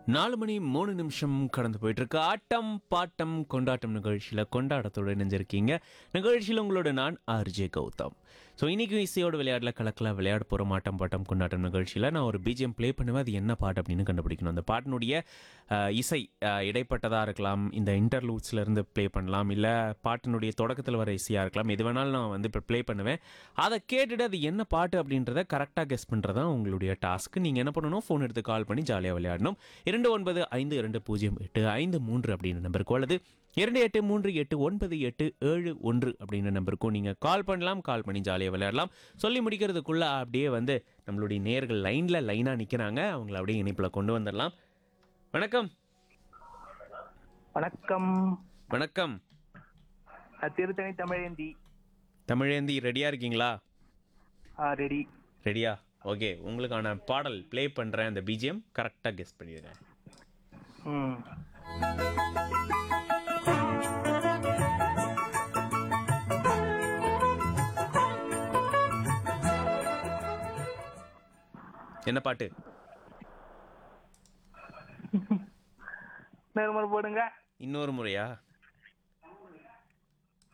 நாலு மணி மூணு நிமிஷம் கடந்து போயிட்டு இருக்கு ஆட்டம் பாட்டம் கொண்டாட்டம் நிகழ்ச்சியில் கொண்டாட்டத்தோடு இணைஞ்சிருக்கீங்க நிகழ்ச்சியில் உங்களோட நான் ஆர்ஜே கௌதம் ஸோ இன்னைக்கு இசையோட விளையாடல கலக்கல விளையாட போகிற ஆட்டம் பாட்டம் கொண்டாட்டம் நிகழ்ச்சியில் நான் ஒரு பிஜிஎம் ப்ளே பண்ணுவேன் அது என்ன பாட்டு அப்படின்னு கண்டுபிடிக்கணும் அந்த பாட்டினுடைய அஹ், இசை அஹ், இடைப்பட்டதாக இருக்கலாம் இந்த இன்டர்லூட்ஸ்ல இருந்து ப்ளே பண்ணலாம் இல்லை பாட்டினுடைய தொடக்கத்தில் வர இசையாக இருக்கலாம் எது வேணாலும் நான் வந்து இப்போ ப்ளே பண்ணுவேன் அதை கேட்டுட்டு அது என்ன பாட்டு அப்படின்றத கரெக்டாக கெஸ் பண்ணுறதான் உங்களுடைய டாஸ்க்கு நீங்கள் என்ன பண்ணணும் ஃபோன் எடுத்து கால் பண்ணி ஜாலியாக விளையாடணும் இரண்டு ஒன்பது ஐந்து இரண்டு பூஜ்ஜியம் எட்டு ஐந்து மூன்று அப்படின்ற நம்பருக்கு அல்லது இரண்டு எட்டு மூன்று எட்டு ஒன்பது எட்டு ஏழு ஒன்று அப்படின்ற நம்பருக்கும் நீங்கள் கால் பண்ணலாம் கால் பண்ணி ஜாலியாக விளையாடலாம் சொல்லி முடிக்கிறதுக்குள்ளே அப்படியே வந்து நம்மளுடைய நேர்கள் லைனில் லைனாக நிற்கிறாங்க அவங்கள அப்படியே இணைப்பில் கொண்டு வந்துடலாம் வணக்கம் வணக்கம் வணக்கம் நான் திருத்தணி தமிழேந்தி தமிழேந்தி ரெடியாக இருக்கீங்களா ரெடி ரெடியா ஓகே உங்களுக்கான பாடல் ப்ளே பண்ணுறேன் அந்த பிஜிஎம் கரெக்டாக கெஸ் பண்ணிடுறேன் ம் என்ன பாட்டு நேர்மறை போடுங்க இன்னொரு முறையா